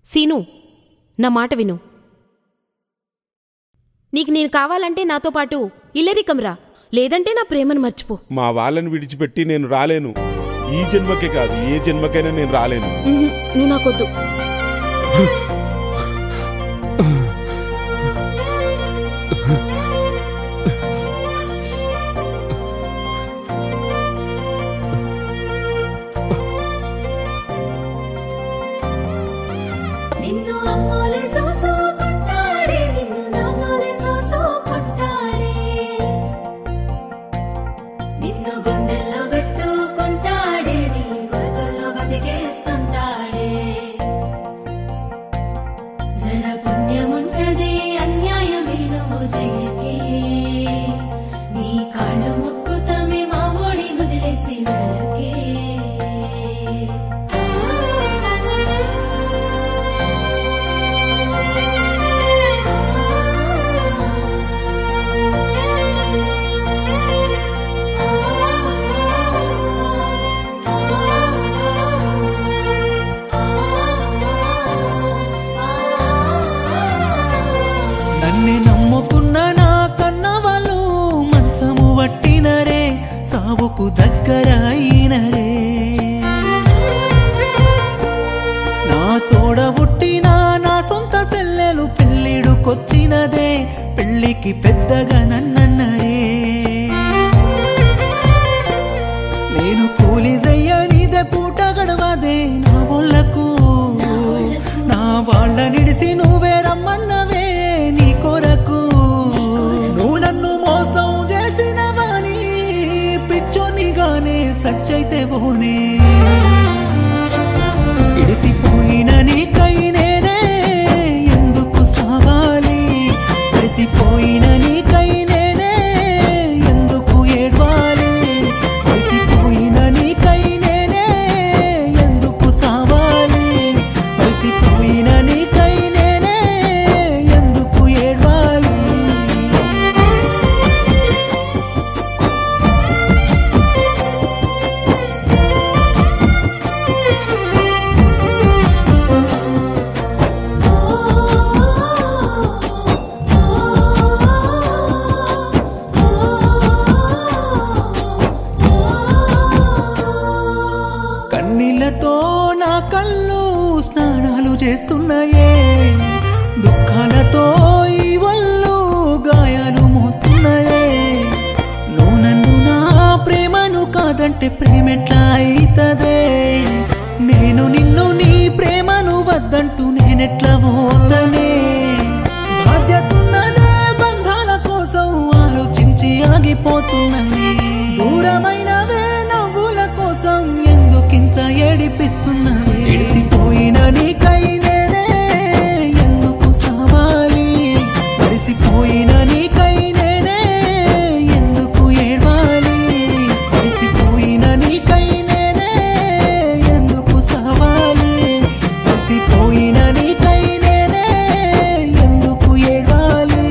scene నా మాట విను నీకు నేను కావాలంటే నాతో పాటు ఇల్లరికం రా లేదంటే నా ప్రేమను మర్చిపో మా వాళ్ళని విడిచిపెట్టి నేను రాలేను ఈ జన్మకే కాదు ఏ జన్మకైనా నేను రాలేను ఉహుం, నువ్వు నాకొద్దు నిన్ను అమ్మోలే సోసో కొంటాడే నిన్ను నాన్నోలే సోసో కొంటాడే నిన్ను గుండెల్లో పెట్టుకుంటాడే నీ గుర్తుల్లో బతికేస్తుంటాడే జర పుణ్యముంటది అన్యాయమే నువ్వు చెయ్యకే నీ కాళ్ళు ముక్కుతమే మా ఓడి నుదిలేసి వెళ్ళకే నన్నే నమ్ముకున్న నా కన్న వాళ్ళు మంచము వట్టినరే సావుకు దగ్గర అయినరే నా తోడ పుట్టిన నా సొంత సెల్లెలు పెళ్ళిడుకొచ్చినదే పెళ్ళికి పెద్దగా నన్నన్నరే నేను కూలి చెయ్యనిదే పూట గడవదే నా వాళ్ళకు నా వాళ్ళ నిడిసి నువ్వే రమ్మన్నవే నీ కొరకు నువ్వు నన్ను మోసం చేసినవని పిచ్చోనిగానే సచ్చైతే పోనే ఇడిసిపోయిన నీకై నేనే ఎందుకు సావాలి ఇడిసిపోయిన నీకై నేనే ఎందుకు ఏడ్వాలి ఇడిసిపోయిన నీకై నేనే ఎందుకు సావాలి ఇడిసిపోయిన నీకై నేనే ఎందుకు ఏడ్వాలి కన్నీళ్లతో నా కళ్ళు స్నానాలు చేస్తున్నాయే దుఃఖాలతో ఈ వల్లు గాయాలు మోస్తున్నాయే నువ్వు నన్ను నా ప్రేమను కాదంటే ప్రేమెట్లా అయితదే నేను నిన్ను నీ ప్రేమను వద్దంటూ నేనెట్లా పోతనే బాధ్యతున్నదే బంధాల కోసం ఆలోచించి ఆగిపోతున్నది దూరమైనవే నవ్వుల కోసం ఎందుకింత ఏడిపిస్తున్నది ఎడిసిపోయిన నీకై నేనే ఎందుకు సావాలి మరిసిపోయిన నీకై నేనే ఎందుకు ఏడవాలి మరిసిపోయిన నీకై నేనే ఎందుకు సావాలి మరిసిపోయిన నీకై నేనే ఎందుకు ఏడవాలి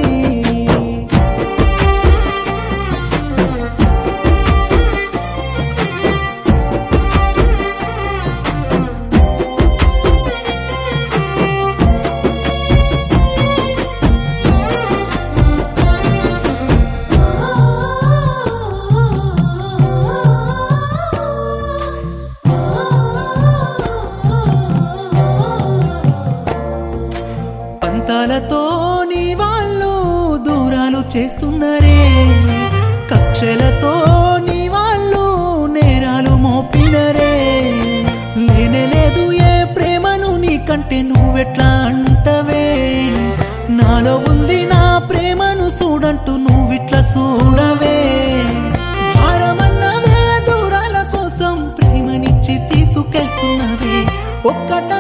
పంతాలతో నీ వాళ్ళు దూరాలు చేస్తున్నారే కక్షలతో నీ వాళ్ళు నేరాలు మోపినరే లేనే లేదు ఏ ప్రేమను నీకంటే నువ్వెట్లా అంటవే నాలో ఉంది నా ప్రేమను చూడంటూ నువ్విట్లా చూడవే భారమన్నవే దూరాల కోసం ప్రేమనిచ్చి తీసుకెళ్తున్నవే ఒక్కట